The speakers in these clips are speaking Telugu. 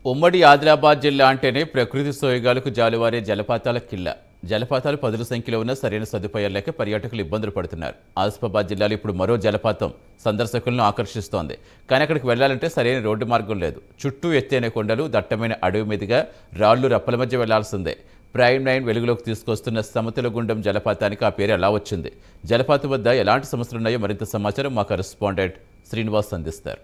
ఉమ్మడి ఆదిలాబాద్ జిల్లా అంటేనే ప్రకృతి సోయగాలకు జాలువారే జలపాతాల కిల్ల జలపాతాలు పదుల సంఖ్యలో ఉన్న సరైన సదుపాయాలు లేక పర్యాటకులు ఇబ్బందులు పడుతున్నారు ఆసిఫాబాద్ జిల్లాలో ఇప్పుడు మరో జలపాతం సందర్శకులను ఆకర్షిస్తోంది కానీ అక్కడికి వెళ్లాలంటే సరైన రోడ్డు మార్గం లేదు చుట్టూ ఎత్తైన కొండలు దట్టమైన అడవి మీదుగా రాళ్లు రప్పల మధ్య వెళ్లాల్సిందే ప్రైమ్ నైన్ వెలుగులోకి తీసుకొస్తున్న సమతుల గుండం జలపాతానికి ఆ పేరు ఎలా వచ్చింది జలపాతం వద్ద ఎలాంటి సమస్యలున్నాయో మరింత సమాచారం మా కరెస్పాండెంట్ శ్రీనివాస్ అందిస్తారు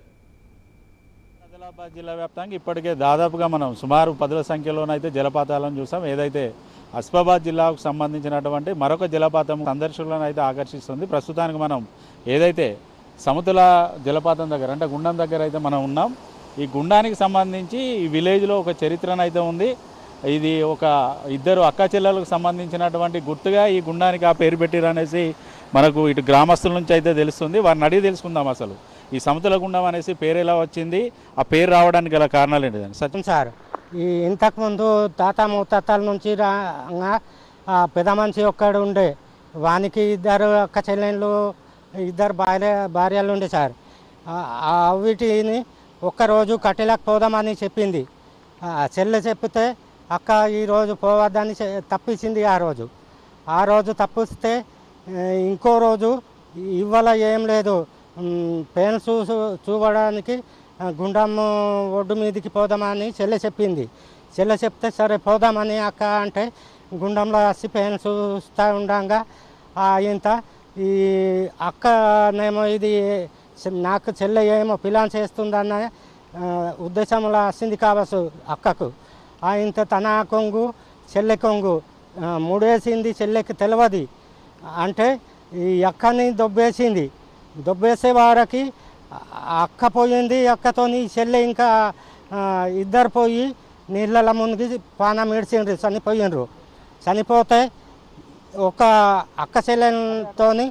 ఆదిలాబాద్ జిల్లా వ్యాప్తంగా ఇప్పటికే దాదాపుగా మనం సుమారు పదుల సంఖ్యలోనైతే జలపాతాలను చూసాం ఏదైతే అస్ఫాబాద్ జిల్లాకు సంబంధించినటువంటి మరొక జలపాతం సందర్శకులను అయితే ఆకర్షిస్తుంది ప్రస్తుతానికి మనం ఏదైతే సమతుల జలపాతం దగ్గర అంటే గుండం దగ్గర అయితే మనం ఉన్నాం ఈ గుండానికి సంబంధించి ఈ విలేజ్లో ఒక చరిత్రను అయితే ఉంది ఇది ఒక ఇద్దరు అక్క చెల్లెలకు సంబంధించినటువంటి గుర్తుగా ఈ గుండానికి ఆ పేరు పెట్టిరు అనేసి మనకు ఇటు గ్రామస్తుల నుంచి అయితే తెలుస్తుంది వారిని అడిగి తెలుసుకుందాం అసలు ఈ సమతుల గుండం అనేసి పేరు ఎలా వచ్చింది ఆ పేరు రావడానికి గల కారణాలు ఏంటిదని సత్యం సత్యం సార్ ఈ ఇంతకుముందు తాత ముత్తాతల నుంచి రాగా ఆ పెద్ద మనిషి ఒక్కడు ఉండే వానికి ఇద్దరు అక్క చెల్లెళ్ళు ఇద్దరు భార్య భార్యలు ఉండే సార్ ఆ- ఆ వీటిని ఒక్కరోజు కట్టెలకు పోదామని చెప్పింది ఆ చెల్లె చెప్తే అక్క ఈరోజు పోవద్దని చె- తప్పించింది ఆ రోజు ఆ రోజు తప్పిస్తే ఆ, ఇంకో రోజు ఇవాళ ఏం లేదు పెయిన్ చూ చూడడానికి ఆ, గుండం ఒడ్డు మీదకి పోదామని చెల్లె చెప్పింది చెల్లె చెప్తే సరే పోదామని అక్క అంటే గుండంలో వచ్చి పెయిన్ చూస్తూ ఉండగా ఆ ఇంత ఈ అక్కనేమో ఇది చె- నాకు చెల్లె ఏమో పిలాన్ చేస్తుందన్న ఆ, ఉద్దేశంలో వచ్చింది కావచ్చు అక్కకు ఆ ఇంత తన కొంగు చెల్లె కొంగు ఆ, ముడేసింది చెల్లెకి తెలియదు అంటే ఈ అక్కని దొబ్బేసింది దొబ్బేసే వారికి ఆ అక్క పోయింది అక్కతోని చెల్లె ఇంకా ఆ, ఇద్దరు పోయి నీళ్ళ మునిగి పానం ఇడిచిండ్రు చనిపోయిండ్రు చనిపోతే ఒక అక్క చెల్లెలతోని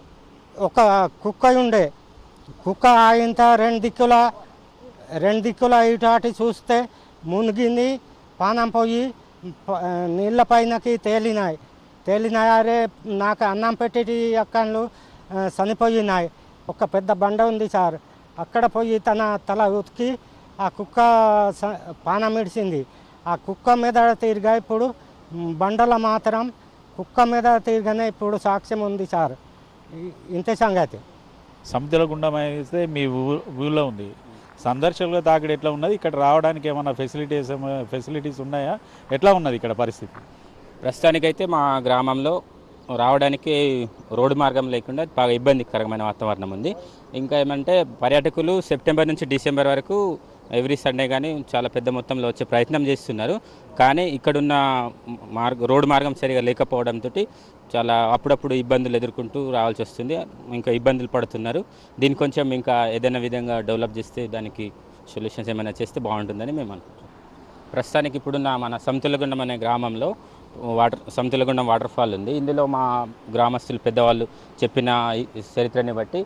ఒక కుక్క ఉండే కుక్క ఆయంత రెండు దిక్కుల రెండు దిక్కుల ఇటు అటు చూస్తే మునిగింది పానం పోయి ప- నీళ్ళ పైనకి తేలినాయి తేలినాయి అరే నాకు అన్నం పెట్టేటి అక్కలు ఆ, చనిపోయినాయి ఒక పెద్ద బండ ఉంది సార్ అక్కడ పోయి తన తల ఉతికి ఆ కుక్క స- పానం ఇడిచింది ఆ కుక్క మీద తిరిగా ఇప్పుడు మ్, బండల మాత్రం కుక్క మీద తిరగానే ఇప్పుడు సాక్ష్యం ఉంది సార్ ఇ- ఇంతే సంగతి సముద్ర గుండం అయితే మీ ఊ- ఊళ్ళో ఉంది సందర్శకుల తాకిడి ఎట్లా ఉన్నది ఇక్కడ రావడానికి ఏమైనా ఫెసిలిటీస్ ఫెసిలిటీస్ ఉన్నాయా ఎట్లా ఉన్నది ఇక్కడ పరిస్థితి ప్రస్తుతానికైతే మా గ్రామంలో రావడానికి రోడ్డు మార్గం లేకుండా బాగా ఇబ్బందికరమైన వాతావరణం ఉంది ఇంకా ఏమంటే పర్యాటకులు సెప్టెంబర్ నుంచి డిసెంబర్ వరకు ఎవ్రీ సండే కానీ చాలా పెద్ద మొత్తంలో వచ్చే ప్రయత్నం చేస్తున్నారు కానీ ఇక్కడున్న మార్గ రోడ్డు మార్గం సరిగా లేకపోవడంతో చాలా అప్పుడప్పుడు ఇబ్బందులు ఎదుర్కొంటూ రావాల్సి వస్తుంది ఇంకా ఇబ్బందులు పడుతున్నారు దీన్ని కొంచెం ఇంకా ఏదైనా విధంగా డెవలప్ చేస్తే దానికి సొల్యూషన్స్ ఏమైనా చేస్తే బాగుంటుందని మేము అనుకుంటున్నాం ప్రస్తుతానికి ఇప్పుడున్న మన సంతులగుండం అనే గ్రామంలో వాటర్ సంతులగుండం వాటర్ ఫాల్ ఉంది ఇందులో మా గ్రామస్తులు పెద్దవాళ్ళు చెప్పిన ఈ చరిత్రని బట్టి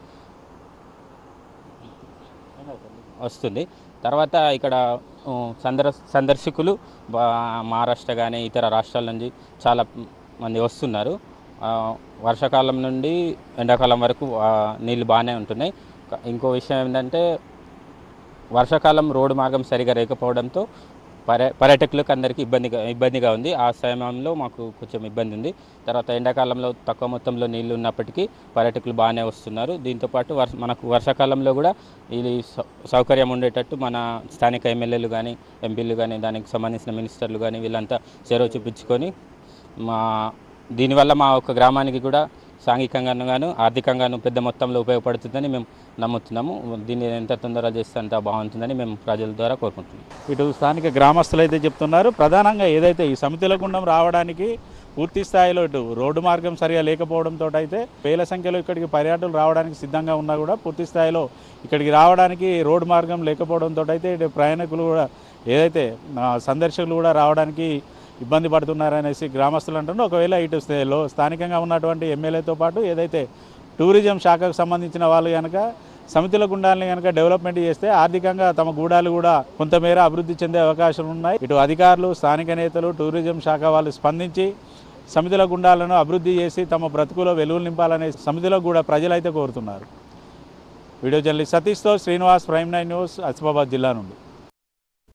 వస్తుంది తర్వాత ఇక్కడ ఆ, సందర్ సందర్శకులు బా- మహారాష్ట్ర కానీ ఇతర రాష్ట్రాల నుంచి చాలా మంది వస్తున్నారు ఆ, వర్షాకాలం నుండి ఎండాకాలం వరకు ఆ, నీళ్ళు బాగానే ఉంటున్నాయి క- ఇంకో విషయం ఏంటంటే వర్షాకాలం రోడ్డు మార్గం సరిగా లేకపోవడంతో పర్య పర్యాటకులకు అందరికీ ఇబ్బందిగా ఇబ్బందిగా ఉంది ఆ సమయంలో మాకు కొంచెం ఇబ్బంది ఉంది తర్వాత ఎండాకాలంలో తక్కువ మొత్తంలో నీళ్లు ఉన్నప్పటికీ పర్యాటకులు బాగానే వస్తున్నారు దీంతోపాటు వర్ష మనకు వర్షాకాలంలో కూడా ఇది సౌ- సౌకర్యం ఉండేటట్టు మన స్థానిక ఎమ్మెల్యేలు కానీ ఎంపీలు కానీ దానికి సంబంధించిన మినిస్టర్లు కానీ వీళ్ళంతా చెరవ చూపించుకొని మా దీనివల్ల మా ఒక గ్రామానికి కూడా సాంఘికంగాను గాను ఆర్థికంగాను పెద్ద మొత్తంలో ఉపయోగపడుతుందని మేము నమ్ముతున్నాము దీన్ని ఎంత తొందరగా చేస్తే అంత బాగుంటుందని మేము ప్రజల ద్వారా కోరుకుంటున్నాం ఇటు స్థానిక గ్రామస్తులు అయితే చెప్తున్నారు ప్రధానంగా ఏదైతే ఈ సమితిల గుండం రావడానికి పూర్తి స్థాయిలో ఇటు రోడ్డు మార్గం సరిగా లేకపోవడంతో అయితే వేల సంఖ్యలో ఇక్కడికి పర్యాటకులు రావడానికి సిద్ధంగా ఉన్నా కూడా పూర్తి స్థాయిలో ఇక్కడికి రావడానికి రోడ్డు మార్గం లేకపోవడంతో అయితే ఇటు ప్రయాణికులు కూడా ఏదైతే ఆ, సందర్శకులు కూడా రావడానికి ఇబ్బంది పడుతున్నారనేసి గ్రామస్తులు అంటున్నారు ఒకవేళ ఇటు స్థే- లో స్థానికంగా ఉన్నటువంటి ఎమ్మెల్యేతో పాటు ఏదైతే టూరిజం శాఖకు సంబంధించిన వాళ్ళు కనుక సమితుల గుండాలని కనుక డెవలప్మెంట్ చేస్తే ఆర్థికంగా తమ గూడాలు కూడా కొంతమేర అభివృద్ధి చెందే అవకాశాలు ఉన్నాయి ఇటు అధికారులు స్థానిక నేతలు టూరిజం శాఖ వాళ్ళు స్పందించి సమితుల గుండాలను అభివృద్ధి చేసి తమ బ్రతుకులో వెలుగులు నింపాలనే సమితిలో కూడా ప్రజలైతే కోరుతున్నారు వీడియో జర్నలిస్ట్ సతీష్తో Srinivas prime nine news Asifabad జిల్లా నుండి